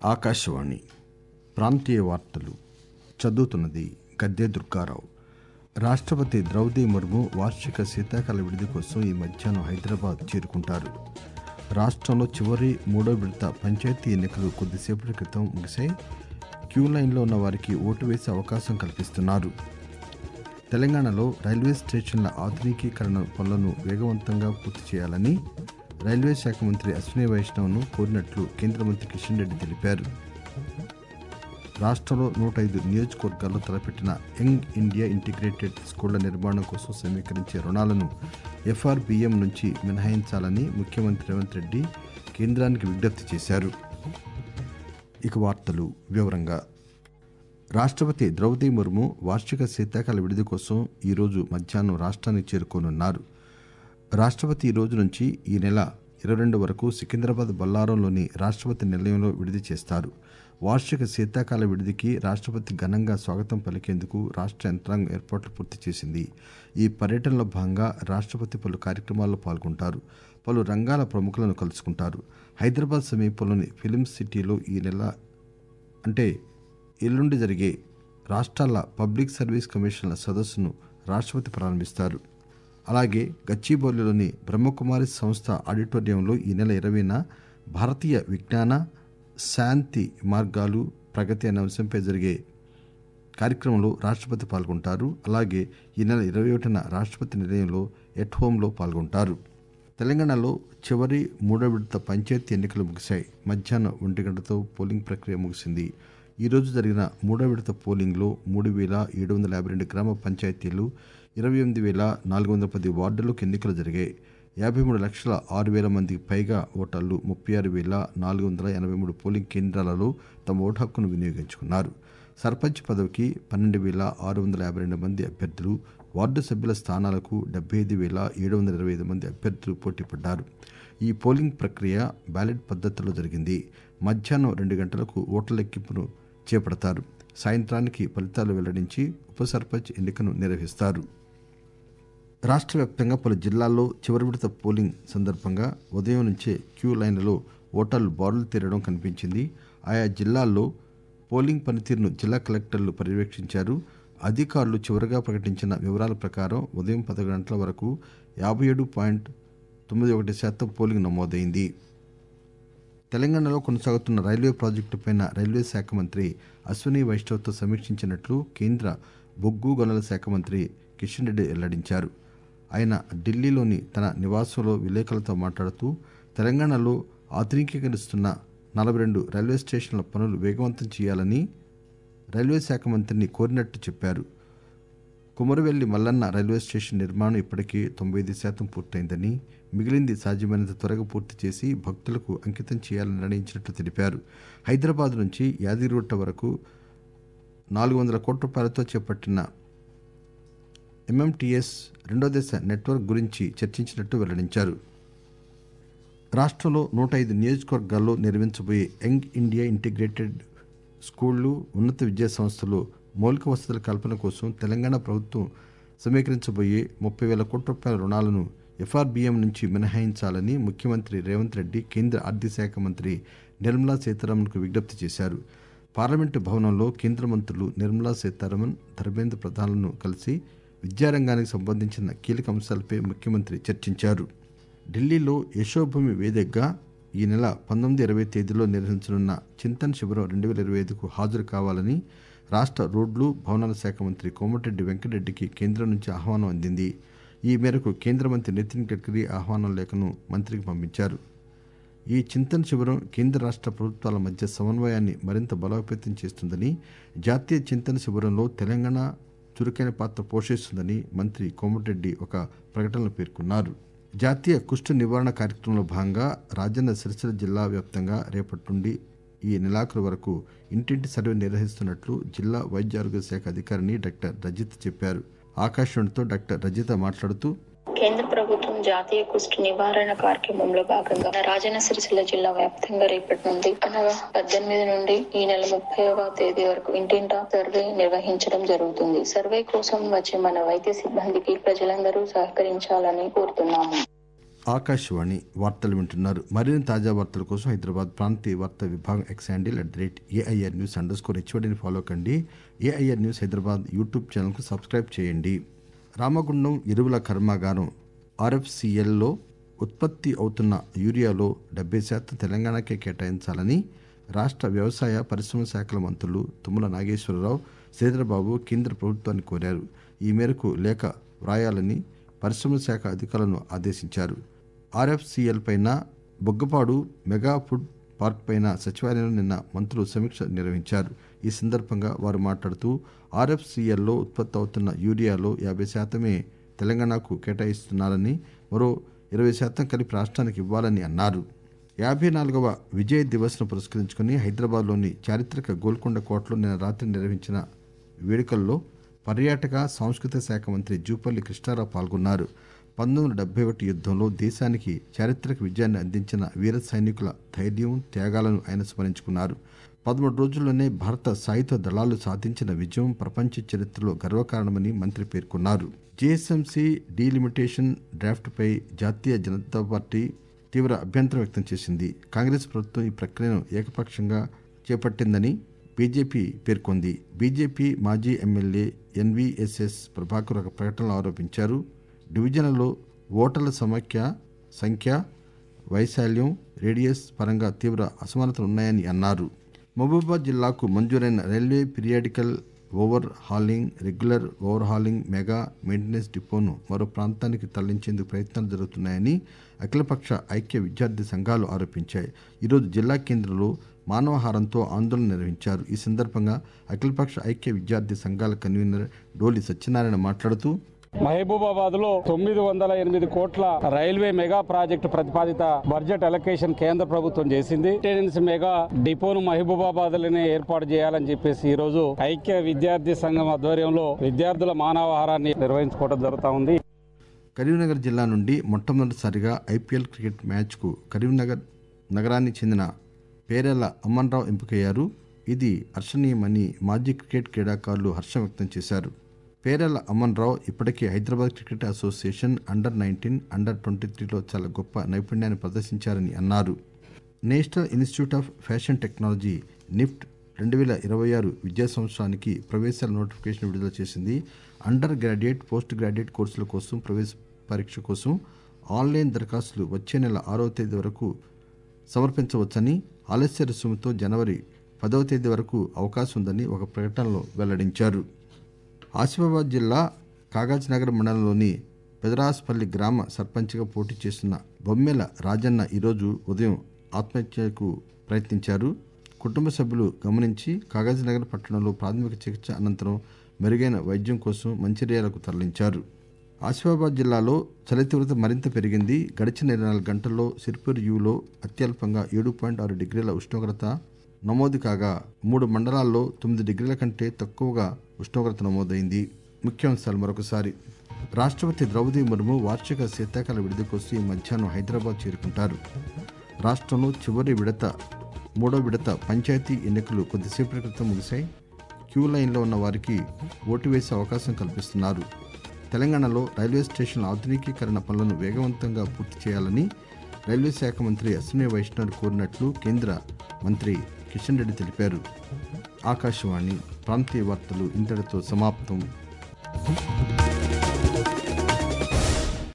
ఆకాశవాణి ప్రాంతీయ వార్తలు చదువుతున్నది గద్దె దుర్గారావు రాష్ట్రపతి ద్రౌపది ముర్ము వార్షిక శీతాకాల విడిది కోసం ఈ మధ్యాహ్నం హైదరాబాద్ చేరుకుంటారు రాష్ట్రంలో చివరి మూడో విడత పంచాయతీ ఎన్నికలు కొద్దిసేపటి క్రితం ముగిశాయి క్యూ లైన్లో ఉన్న వారికి ఓటు వేసే అవకాశం కల్పిస్తున్నారు తెలంగాణలో రైల్వే స్టేషన్ల ఆధునికీకరణ పనులను వేగవంతంగా పూర్తి చేయాలని రైల్వే శాఖ మంత్రి అశ్విని వైష్ణవ్ను కోరినట్లు కేంద్ర మంత్రి కిషన్ రెడ్డి తెలిపారు రాష్ట్రంలో నూట ఐదు నియోజకవర్గాల్లో తలపెట్టిన యంగ్ ఇండియా ఇంటిగ్రేటెడ్ స్కూళ్ల నిర్మాణం కోసం సమీకరించే రుణాలను ఎఫ్ఆర్బిఎం నుంచి మినహాయించాలని ముఖ్యమంత్రి రేవంత్ రెడ్డి కేంద్రానికి విజ్ఞప్తి చేశారు ఇక వార్తలు వివరంగా రాష్ట్రపతి ద్రౌపది ముర్ము వార్షిక శీతాకాల విడిది కోసం ఈరోజు మధ్యాహ్నం రాష్ట్రానికి చేరుకోనున్నారు రాష్ట్రపతి ఈ రోజు నుంచి ఈ నెల ఇరవై రెండు వరకు సికింద్రాబాద్ బొల్లారంలోని రాష్ట్రపతి నిలయంలో విడిది చేస్తారు వార్షిక శీతాకాల విడిదికి రాష్ట్రపతి ఘనంగా స్వాగతం పలికేందుకు రాష్ట్ర యంత్రాంగం ఏర్పాట్లు పూర్తి చేసింది ఈ పర్యటనలో భాగంగా రాష్ట్రపతి పలు కార్యక్రమాల్లో పాల్గొంటారు పలు రంగాల ప్రముఖులను కలుసుకుంటారు హైదరాబాద్ సమీపంలోని ఫిలిం సిటీలో ఈ నెల అంటే ఎల్లుండి జరిగే రాష్ట్రాల పబ్లిక్ సర్వీస్ కమిషన్ల సదస్సును రాష్ట్రపతి ప్రారంభిస్తారు అలాగే గచ్చిబౌలిలోని బ్రహ్మకుమారి సంస్థ ఆడిటోరియంలో ఈ నెల ఇరవైన భారతీయ విజ్ఞాన శాంతి మార్గాలు ప్రగతి అనే అంశంపై జరిగే కార్యక్రమంలో రాష్ట్రపతి పాల్గొంటారు అలాగే ఈ నెల ఇరవై ఒకటిన రాష్ట్రపతి నిలయంలో ఎట్ హోంలో పాల్గొంటారు తెలంగాణలో చివరి మూడో విడత పంచాయతీ ఎన్నికలు ముగిశాయి మధ్యాహ్నం ఒంటి గంటతో పోలింగ్ ప్రక్రియ ముగిసింది ఈ రోజు జరిగిన మూడో విడత పోలింగ్లో మూడు వేల ఏడు వందల యాభై రెండు గ్రామ పంచాయతీలు ఇరవై ఎనిమిది వేల నాలుగు వందల పది వార్డులకు ఎన్నికలు జరిగాయి యాభై మూడు లక్షల ఆరు వేల మందికి పైగా ఓటర్లు ముప్పై ఆరు వేల నాలుగు వందల ఎనభై మూడు పోలింగ్ కేంద్రాలలో తమ ఓటు హక్కును వినియోగించుకున్నారు సర్పంచ్ పదవికి పన్నెండు వేల ఆరు వందల యాభై రెండు మంది అభ్యర్థులు వార్డు సభ్యుల స్థానాలకు డెబ్బై ఐదు వేల ఏడు వందల ఇరవై ఐదు మంది అభ్యర్థులు పోటీ పడ్డారు ఈ పోలింగ్ ప్రక్రియ బ్యాలెట్ పద్ధతిలో జరిగింది మధ్యాహ్నం రెండు గంటలకు ఓట్ల లెక్కింపును చేపడతారు సాయంత్రానికి ఫలితాలు వెల్లడించి ఉప సర్పంచ్ ఎన్నికను నిర్వహిస్తారు రాష్ట్ర వ్యాప్తంగా పలు జిల్లాల్లో చివరి విడత పోలింగ్ సందర్భంగా ఉదయం నుంచే క్యూ లైన్లలో ఓటర్లు బారులు తీరడం కనిపించింది ఆయా జిల్లాల్లో పోలింగ్ పనితీరును జిల్లా కలెక్టర్లు పర్యవేక్షించారు అధికారులు చివరగా ప్రకటించిన వివరాల ప్రకారం ఉదయం పదకొండు గంటల వరకు యాభై ఏడు పాయింట్ తొమ్మిది ఒకటి శాతం పోలింగ్ నమోదైంది తెలంగాణలో కొనసాగుతున్న రైల్వే ప్రాజెక్టుపై రైల్వే శాఖ మంత్రి అశ్విని వైష్ణవ్తో సమీక్షించినట్లు కేంద్ర బొగ్గు గనుల శాఖ మంత్రి కిషన్ రెడ్డి వెల్లడించారు ఆయన ఢిల్లీలోని తన నివాసంలో విలేకరులతో మాట్లాడుతూ తెలంగాణలో ఆధునికీకరిస్తున్న నలభై రెండు రైల్వే స్టేషన్ల పనులు వేగవంతం చేయాలని రైల్వే శాఖ మంత్రిని కోరినట్టు చెప్పారు కుమరవెల్లి మల్లన్న రైల్వే స్టేషన్ నిర్మాణం ఇప్పటికే తొంభై ఐదు శాతం పూర్తయిందని మిగిలింది సాధ్యమైనంత త్వరగా పూర్తి చేసి భక్తులకు అంకితం చేయాలని నిర్ణయించినట్లు తెలిపారు హైదరాబాద్ నుంచి యాదగిరిగుట్ట వరకు నాలుగు వందల కోట్ల రూపాయలతో చేపట్టిన ఎంఎంటీఎస్ రెండో దశ నెట్వర్క్ గురించి చర్చించినట్టు వెల్లడించారు రాష్ట్రంలో నూట ఐదు నియోజకవర్గాల్లో నిర్మించబోయే యంగ్ ఇండియా ఇంటిగ్రేటెడ్ స్కూళ్లు ఉన్నత విద్యా సంస్థలు మౌలిక వసతుల కల్పన కోసం తెలంగాణ ప్రభుత్వం సమీకరించబోయే ముప్పై వేల కోట్ల రూపాయల రుణాలను ఎఫ్ఆర్బిఎం నుంచి మినహాయించాలని ముఖ్యమంత్రి రేవంత్ రెడ్డి కేంద్ర ఆర్థిక శాఖ మంత్రి నిర్మలా సీతారామన్కు విజ్ఞప్తి చేశారు పార్లమెంటు భవనంలో కేంద్ర మంత్రులు నిర్మలా సీతారామన్ ధర్మేంద్ర ప్రధాన్లను కలిసి విద్యారంగానికి సంబంధించిన కీలక అంశాలపై ముఖ్యమంత్రి చర్చించారు ఢిల్లీలో యశోభూమి వేదికగా ఈ నెల పంతొమ్మిది ఇరవై తేదీలో నిర్వహించనున్న చింతన్ శిబిరం రెండు వేల ఇరవై ఐదుకు హాజరు కావాలని రాష్ట్ర రోడ్లు భవనాల శాఖ మంత్రి కోమటిరెడ్డి వెంకటరెడ్డికి కేంద్రం నుంచి ఆహ్వానం అందింది ఈ మేరకు కేంద్ర మంత్రి నితిన్ గడ్కరీ ఆహ్వానం లేఖను మంత్రికి పంపించారు ఈ చింతన్ శిబిరం కేంద్ర రాష్ట్ర ప్రభుత్వాల మధ్య సమన్వయాన్ని మరింత బలోపేతం చేస్తుందని జాతీయ చింతన్ శిబిరంలో తెలంగాణ చురుకైన పాత్ర పోషిస్తుందని మంత్రి కోమటిరెడ్డి ఒక ప్రకటనలో పేర్కొన్నారు జాతీయ కుష్టు నివారణ కార్యక్రమంలో భాగంగా రాజన్న సిరిసిల్ల జిల్లా వ్యాప్తంగా రేపటి నుండి ఈ నెలాఖరు వరకు ఇంటింటి సర్వే నిర్వహిస్తున్నట్లు జిల్లా వైద్య ఆరోగ్య శాఖ అధికారిని డాక్టర్ రజిత్ చెప్పారు ఆకాశవాణితో డాక్టర్ రజిత మాట్లాడుతూ కేంద్ర ప్రభుత్వం జాతీయ కుష్టు నివారణ కార్యక్రమంలో భాగంగా రాజన్న సిరిసిల్ల జిల్లా వ్యాప్తంగా రేపటి నుండి అనగా పద్దెనిమిది నుండి ఈ నెల ముప్పైవ తేదీ వరకు ఇంటింటా సర్వే నిర్వహించడం జరుగుతుంది సర్వే కోసం వచ్చే మన వైద్య సిబ్బందికి ప్రజలందరూ సహకరించాలని కోరుతున్నాము ఆకాశవాణి వార్తలు వింటున్నారు మరిన్ని తాజా వార్తల కోసం హైదరాబాద్ ప్రాంతీయ వార్తా విభాగం X handle at the rate AIR news underscore హెచ్ఓడిని ఫాలో కండి ఏఐఆర్ న్యూస్ హైదరాబాద్ యూట్యూబ్ ఛానల్కు సబ్స్క్రైబ్ చేయండి రామగుండం ఎరువుల కర్మాగారం ఆర్ఎఫ్సిఎల్లో ఉత్పత్తి అవుతున్న యూరియాలో డెబ్బై శాతం తెలంగాణకే కేటాయించాలని రాష్ట్ర వ్యవసాయ పరిశ్రమ శాఖల మంత్రులు తుమ్మల నాగేశ్వరరావు శ్రీధరబాబు కేంద్ర ప్రభుత్వాన్ని కోరారు ఈ మేరకు లేఖ వ్రాయాలని పరిశ్రమ శాఖ అధికారులను ఆదేశించారు ఆర్ఎఫ్సిఎల్ పైన బొగ్గపాడు మెగా ఫుడ్ పార్క్ పైన సచివాలయంలో నిన్న మంత్రులు సమీక్ష నిర్వహించారు ఈ సందర్భంగా వారు మాట్లాడుతూ ఆర్ఎఫ్సిఎల్లో ఉత్పత్తి అవుతున్న యూరియాలో యాభై శాతమే తెలంగాణకు కేటాయిస్తున్నారని మరో ఇరవై శాతం కలిపి రాష్ట్రానికి ఇవ్వాలని అన్నారు యాభై నాలుగవ విజయ్ దివస్ను పురస్కరించుకుని హైదరాబాద్లోని చారిత్రక గోల్కొండ కోటలో నిన్న రాత్రి నిర్వహించిన వేడుకల్లో పర్యాటక సాంస్కృతిక శాఖ మంత్రి జూపల్లి కృష్ణారావు పాల్గొన్నారు పంతొమ్మిది వందల డెబ్బై ఒకటి యుద్ధంలో దేశానికి చారిత్రక విజయాన్ని అందించిన వీర సైనికుల ధైర్యం త్యాగాలను ఆయన స్మరించుకున్నారు పదమూడు రోజుల్లోనే భారత సాయుధ దళాలు సాధించిన విజయం ప్రపంచ చరిత్రలో గర్వకారణమని మంత్రి పేర్కొన్నారు జీఎస్ఎంసీ డీలిమిటేషన్ డ్రాఫ్ట్పై జాతీయ జనతా పార్టీ తీవ్ర అభ్యంతరం వ్యక్తం చేసింది కాంగ్రెస్ ప్రభుత్వం ఈ ప్రక్రియను ఏకపక్షంగా చేపట్టిందని బీజేపీ పేర్కొంది బీజేపీ మాజీ ఎమ్మెల్యే ఎన్వీఎస్ఎస్ ప్రభాకర్ ఒక ప్రకటనలో ఆరోపించారు డివిజన్లలో ఓటర్ల సమాఖ్య సంఖ్య వైశాల్యం రేడియస్ పరంగా తీవ్ర అసమానతలు ఉన్నాయని అన్నారు మహబూబాబాద్ జిల్లాకు మంజూరైన railway periodical overhauling regular overhauling mega maintenance డిపోను మరో ప్రాంతానికి తరలించేందుకు ప్రయత్నాలు జరుగుతున్నాయని అఖిలపక్ష ఐక్య విద్యార్థి సంఘాలు ఆరోపించాయి ఈరోజు జిల్లా కేంద్రంలో మానవహారంతో ఆందోళన నిర్వహించారు ఈ సందర్భంగా అఖిలపక్ష ఐక్య విద్యార్థి సంఘాల కన్వీనర్ డోలి సత్యనారాయణ మాట్లాడుతూ మహబూబాబాద్ లో తొమ్మిది వందల ఎనిమిది కోట్ల రైల్వే మెగా ప్రాజెక్టు ప్రతిపాదిత బడ్జెట్ అలొకేషన్ కేంద్ర ప్రభుత్వం చేసింది మెయింటెనెన్స్ మెగా డిపోను మహబూబాబాద్ లోనే ఏర్పాటు చేయాలని చెప్పేసి ఈ రోజు ఐక్య విద్యార్థి సంఘం ఆధ్వర్యంలో విద్యార్థుల మానవాహారాన్ని నిర్వహించుకోవడం జరుగుతా ఉంది కరీంనగర్ జిల్లా నుండి మొట్టమొదటిసారిగా ఐపీఎల్ క్రికెట్ మ్యాచ్కు కరీంనగర్ నగరానికి చెందిన పేరెల అమ్మన్రావు ఎంపికయ్యారు ఇది హర్షణీయమని మాజీ క్రికెట్ క్రీడాకారులు హర్షం వ్యక్తం చేశారు పేరెల అమన్ రావు ఇప్పటికే Hyderabad cricket association under nineteen under twenty త్రీలో చాలా గొప్ప నైపుణ్యాన్ని ప్రదర్శించారని అన్నారు national institute of fashion technology NIFT రెండు వేల ఇరవై ఆరు విద్యా సంవత్సరానికి ప్రవేశాల నోటిఫికేషన్ విడుదల చేసింది అండర్ గ్రాడ్యుయేట్ పోస్ట్ గ్రాడ్యుయేట్ కోర్సుల కోసం ప్రవేశ పరీక్ష కోసం ఆన్లైన్ దరఖాస్తులు వచ్చే నెల ఆరవ తేదీ వరకు సమర్పించవచ్చని ఆలస్య రుసుముతో జనవరి పదవ తేదీ వరకు అవకాశం ఉందని ఒక ప్రకటనలో వెల్లడించారు ఆసిఫాబాద్ జిల్లా కాగజ్నగర్ మండలంలోని పెదరాస్పల్లి గ్రామ సర్పంచ్గా పోటీ చేస్తున్న బొమ్మెల రాజన్న ఈరోజు ఉదయం ఆత్మహత్యకు ప్రయత్నించారు కుటుంబ సభ్యులు గమనించి కాగజ్నగర్ పట్టణంలో ప్రాథమిక చికిత్స అనంతరం మెరుగైన వైద్యం కోసం మంచిర్యాలకు తరలించారు ఆసిఫాబాద్ జిల్లాలో చలి తీవ్రత మరింత పెరిగింది గడిచిన ఇరవై నాలుగు గంటల్లో సిర్పూర్ యూలో అత్యల్పంగా ఏడు పాయింట్ ఆరు డిగ్రీల ఉష్ణోగ్రత నమోదు కాగా మూడు మండలాల్లో తొమ్మిది డిగ్రీల కంటే తక్కువగా ఉష్ణోగ్రత నమోదైంది ముఖ్యాంశాలు మరొకసారి రాష్ట్రపతి ద్రౌపది ముర్ము వార్షిక శీతాకాల విడుదల కోసం ఈ మధ్యాహ్నం హైదరాబాద్ చేరుకుంటారు రాష్ట్రంలో చివరి విడత మూడో విడత పంచాయతీ ఎన్నికలు కొద్దిసేపటి క్రితం ముగిశాయి క్యూ లైన్లో ఉన్న వారికి ఓటు వేసే అవకాశం కల్పిస్తున్నారు తెలంగాణలో రైల్వే స్టేషన్ల ఆధునికీకరణ పనులను వేగవంతంగా పూర్తి చేయాలని రైల్వే శాఖ మంత్రి అశ్విని వైష్ణవ్ కోరినట్లు కేంద్ర మంత్రి కిషన్ రెడ్డి తెలిపారు ఆకాశవాణి ప్రాంతీయ వార్తలు ఇంతటితో సమాప్తం